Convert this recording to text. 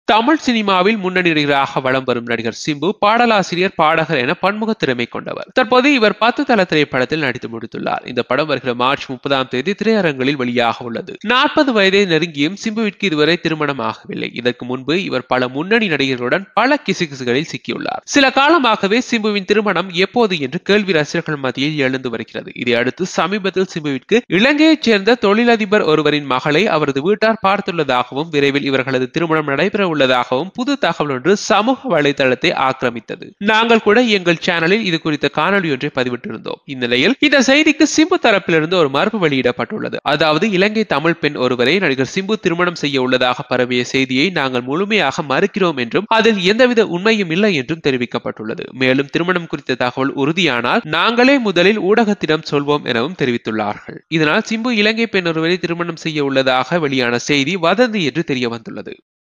தமிழ் சினிமாவில் முன்னணி நடிகராக வலம் வரும் நடிகர் சிம்பு பாடலாசிரியர் பாடகர் என பன்முக திறமை கொண்டவர் தற்போது இவர் பத்து தல திரைப்படத்தில் நடித்து முடித்துள்ளார் இந்த படம் வருகிற மார்ச் முப்பதாம் தேதி திரையரங்களில் வெளியாக உள்ளது நாற்பது வயதை நெருங்கியும் சிம்புவிற்கு இதுவரை திருமணம் ஆகவில்லை இதற்கு முன்பு இவர் பல முன்னணி நடிகர்களுடன் பல கிசுகிசுகளில் சிக்கியுள்ளார் சில காலமாகவே சிம்புவின் திருமணம் எப்போது என்று கேள்வி ரசிகர்கள் மத்தியில் எழுந்து வருகிறது இதை அடுத்து சமீபத்தில் சிம்புவிற்கு இலங்கையைச் சேர்ந்த தொழிலதிபர் ஒருவரின் மகளை அவரது வீட்டார் பார்த்துள்ளதாகவும் விரைவில் இவர்களது திருமணம் நடைபெற உள்ளதாகவும் புது தகவல் ஒன்று சமூக வலைதளத்தை ஆக்கிரமித்தது நாங்கள் கூட எங்கள் சேனலில் இது குறித்த காணொலி ஒன்றை பதிவிட்டிருந்தோம் இந்நிலையில் இந்த செய்திக்கு சிம்பு தரப்பிலிருந்து ஒரு மறுப்பு வெளியிடப்பட்டுள்ளது அதாவது இலங்கை தமிழ் பெண் ஒருவரை நடிகர் சிம்பு திருமணம் செய்ய உள்ளதாக பரவிய செய்தியை நாங்கள் முழுமையாக மறுக்கிறோம் என்றும் அதில் எந்தவித உண்மையும் இல்லை என்றும் தெரிவிக்கப்பட்டுள்ளது மேலும் திருமணம் குறித்த தகவல் உறுதியானால் நாங்களே முதலில் ஊடகத்திடம் சொல்வோம் எனவும் தெரிவித்துள்ளார்கள் இதனால் சிம்பு இலங்கை பெண் ஒருவரை திருமணம் செய்ய உள்ளதாக வெளியான செய்தி வதந்தி என்று தெரிய வந்துள்ளது